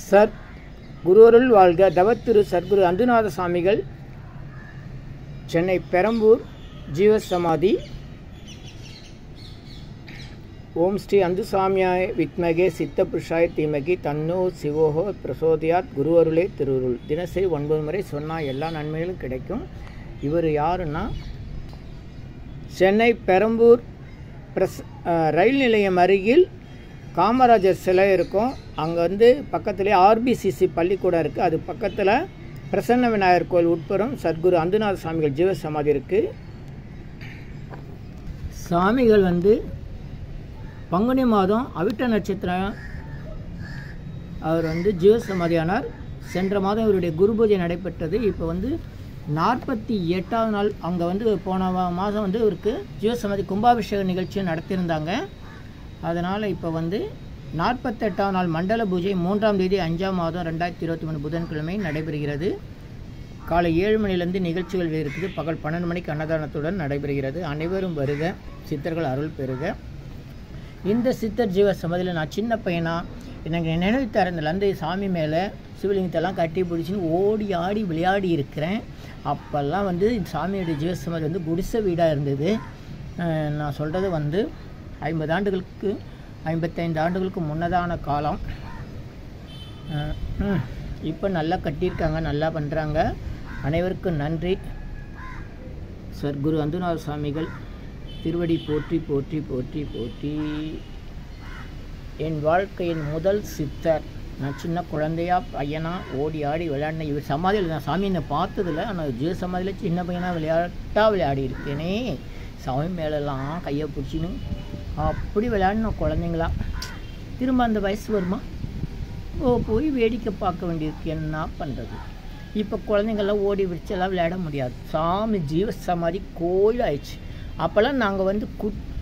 sir குருவருள் வாழ்க தவத்திரு சர்க்குரு அந்துநாத சுவாமிகள் சென்னை பெரம்பூர் ஜீவசமாதி ஓம் ஸ்ரீ அந்துசாமியாய வித்மகே சித்த புருஷாய தீமகி தன்னோ சிவோஹோ பிரசோதியாத் குருவருளே திருவுருள் தினசரி ஒன்பது முறை சொன்னால் எல்லா நன்மைகளும் கிடைக்கும் இவர் யாருன்னா சென்னை பெரம்பூர் பிரஸ் அஹ், ரயில் நிலையம் அருகில் காமராஜர் சிலை இருக்கும் அங்கே வந்து பக்கத்துலேயே ஆர்பிசிசி பள்ளிக்கூடம் இருக்குது அது பக்கத்தில் பிரசன்ன விநாயகர் கோயில் உட்புறம் சத்குரு அந்துநாத சுவாமிகள் ஜீவ சமாதி இருக்குது சாமிகள் வந்து பங்குனி மாதம் அவிட்ட நட்சத்திரம் அவர் வந்து ஜீவசமாதியானார் சென்ற மாதம் இவருடைய குரு பூஜை நடைபெற்றது இப்போ வந்து நாற்பத்தி எட்டாவது நாள் அங்கே வந்து போன வா- மாதம் வந்து இவருக்கு ஜீவசமாதி கும்பாபிஷேக நிகழ்ச்சியை நடத்தியிருந்தாங்க அதனால் இப்போ வந்து நாற்பத்தெட்டாவது நாள் மண்டல பூஜை மூன்றாம் தேதி அஞ்சாம் மாதம் ரெண்டாயிரத்தி இருபத்தி மூணு புதன்கிழமை நடைபெறுகிறது காலை ஏழு மணிலேருந்து நிகழ்ச்சிகள் இருக்குது பகல் பன்னெண்டு மணிக்கு அன்னதானத்துடன் நடைபெறுகிறது அனைவரும் வருக சித்தர்கள் அருள் பெறுக இந்த சித்தர் ஜீவ சமாதியில் நான் சின்ன பையனா எனக்கு நினைவு திறந்தலேருந்து சாமி மேலே சிவலிங்கத்தெல்லாம் கட்டி பிடிச்சின்னு ஓடி ஆடி விளையாடி இருக்கிறேன் அப்போல்லாம் வந்து இந்த சாமியோட ஜீவ சமாதி வந்து குடிசை வீடாக இருந்தது அஹ் நான் சொல்கிறது வந்து ஐம்பது ஆண்டுகளுக்கு ஐம்பத்தைந்து ஆண்டுகளுக்கு முன்னதான காலம் இப்போ நல்லா கட்டியிருக்காங்க நல்லா பண்ணுறாங்க அனைவருக்கும் நன்றி சர்க்குரு அந்துநாத சுவாமிகள் திருவடி போற்றி போற்றி போற்றி போற்றி என் வாழ்க்கையின் முதல் சித்தர் நான் சின்ன குழந்தையா பையனா ஓடி ஆடி விளையாடினேன் இவர் சமாதியில் நான் சாமி என்னை பார்த்ததில்ல ஆனால் ஜீவ சமாதியில் சின்ன பையனா விளையாட்டா விளையாடி இருக்கேனே சாமி மேலெல்லாம் கையை பிடிச்சின்னு அப்படி விளையாடினோம் குழந்தைங்களா திரும்ப அந்த வயசு வருமா ஓ போய் வேடிக்கை பார்க்க வேண்டியிருக்கு என்ன பண்ணுறது இப்போ குழந்தைங்கள்லாம் ஓடி விரிச்செல்லாம் விளையாட முடியாது சாமி ஜீவ சமாதி கோயில் ஆயிடுச்சு அப்போல்லாம் நாங்கள் வந்து குட்டி